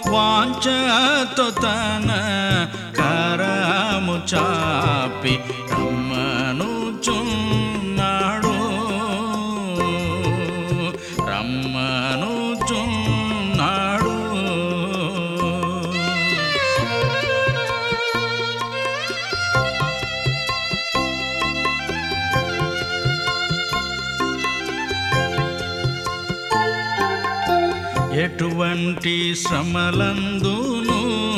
వాంఛతో తన కరము చాపి రమ్మనుచున్నాడు రమ్మనుచున్నాడు ఎటువంటి శ్రమలందును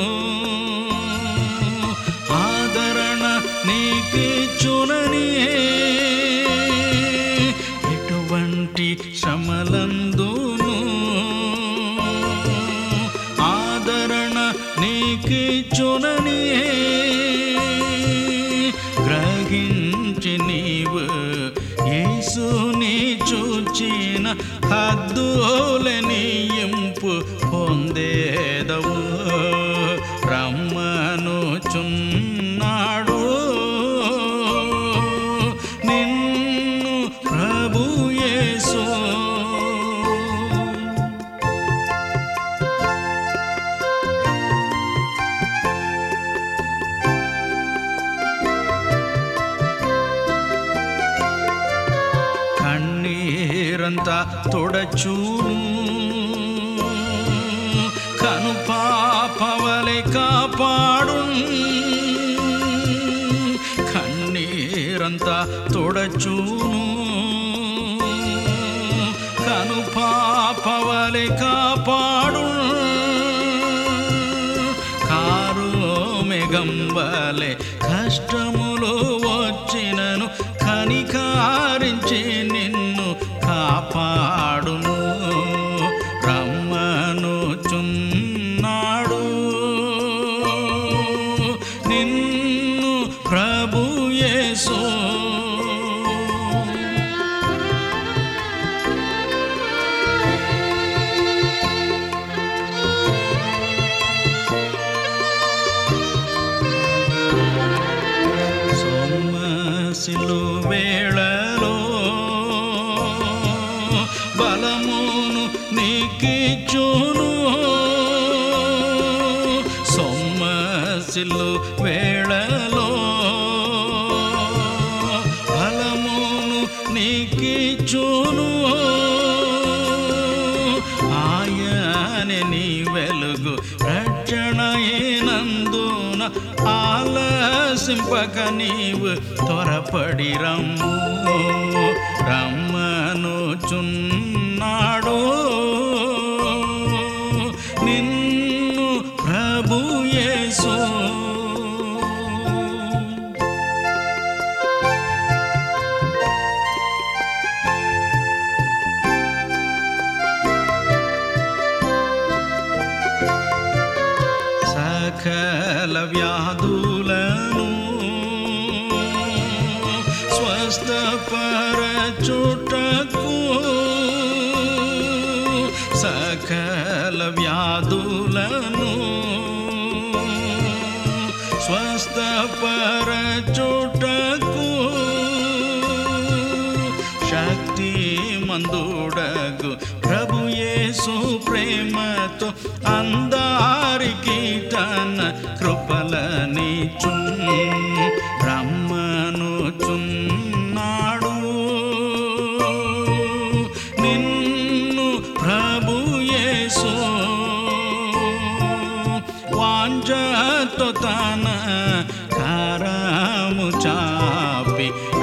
ఆదరణ నీకిచ్చునని ఎటువంటి శ్రమలందును ఆదరణ నీకిచ్చునని గ్రహించి నీవు యేసుని చూచిన హద్దులనియింపు పొందేదవు రమ్మనుచున్నాడు నిన్ను ప్రభు యేసు కన్నీరంతా తొడచూను కను పాపవలె కాపాడు కన్నీరంతా తొడచూను కను పాపవలె కాపాడు కారు మెగంబలే కష్టములు వచ్చినను కనికారించి నిన్ను కాపాడును రమ్మనుచున్నాడు నిన్ను ప్రభు యేసు సొమ్మసిలు వేళలో బలమును నీకిచ్చును సొమ్మసిలు వేళలో బలమును నీకిచ్చును ఆయనే నీ వెలుగు రక్షణయేనందున ఆలసింపక నీవు త్వరపడి రమ్ము రమ్మనుచున్నాడు నిన్ను ప్రభు యేసు సకల వ్యాధులను స్వస్థపరచుటకు సకల వ్యాధులను స్వస్థపరచుటకు శక్తి మందుడగు ప్రభు యేసు ప్రేమతో అందారికి తన కృపలనిచు రమ్మనుచున్నాడు నిన్ను ప్రభు యేసు వాంఛతో తన కరము చాపి